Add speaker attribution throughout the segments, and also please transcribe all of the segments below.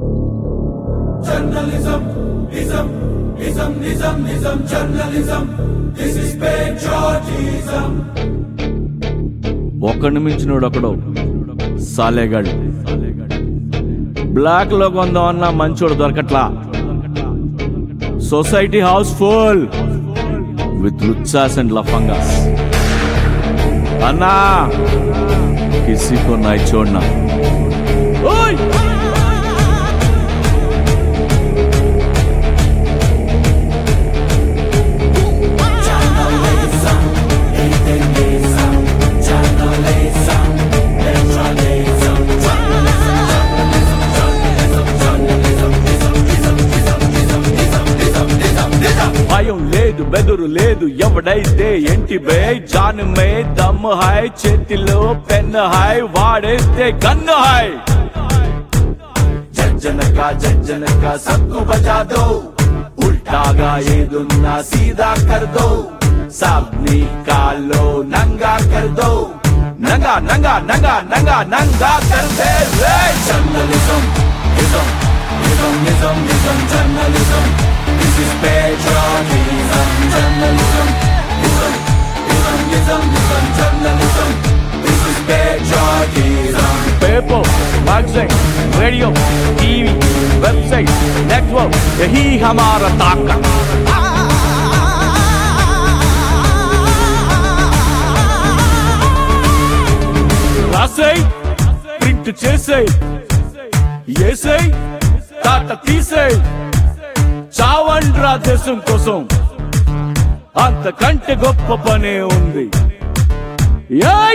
Speaker 1: Journalism, ism, ism, ism, ism, journalism. This is patriotism.
Speaker 2: ఒక్కడిని మించినోడు ఒకడు సాలేగాడు black లో కొందామన్నా మంచోడు దొరకట్లా సొసైటీ హౌస్ ఫుల్ విత్ లుచ్చాస్ అండ్ లఫంగాస్ అన్నా కిసి కో నాయ్ చూడనా ఓయ్
Speaker 1: Journalism, atheism, journalism, patriotism, journalism, journalism, journalism, journalism, ism, ism, ism, ism, ism, ism, ism.
Speaker 2: భయం లేదు బెదురు లేదు ఎవడైతే ఎంటి బే జాన్ మే దమ్ హాయ్ చేతిలో పెన్ హాయ్ వాడేస్తే గన్ను హాయ్ జజ్జనక జజ్జనక సత్తు బజా దో ఉల్టాగా ఏదున్నా సీదా కర్ దో సబ్ని కాలో నంగా కర్ దో నంగా నంగా నంగా నంగా నంగా కర్ దే రే
Speaker 1: Journalism, ism, ism, ism, ism, journalism. This is patriotism. Journalism, ism, ism, ism, ism, journalism. This is patriotism.
Speaker 2: Paper magazine radio TV website network यही हमारा ताकत రాసేయ్ ప్రింట్ చేసేయ్ ఏసేయ్ తాట తీసేయ్ చావండ్రా దేశం కోసం అంతకంటే గొప్ప పనే ఉంది ఏయ్!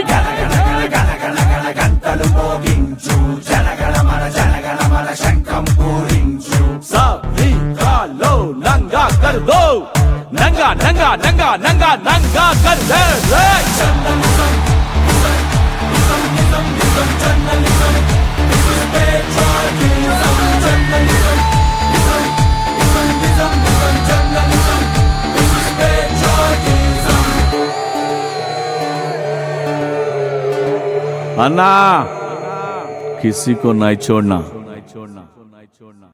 Speaker 1: గంటలు మోగించు జనగణ మన జనగణ మన శంఖం పూరించు
Speaker 2: सभी कालो नंगा कर दो नंगा नंगा नंगा नंगा नंगा कर दे रे
Speaker 1: Journalism, ism, ism, ism, ism, journalism. This is patriotism. Journalism, ism, ism, ism, ism, journalism. This is patriotism.
Speaker 2: अन्ना किसी को नहीं छोड़ना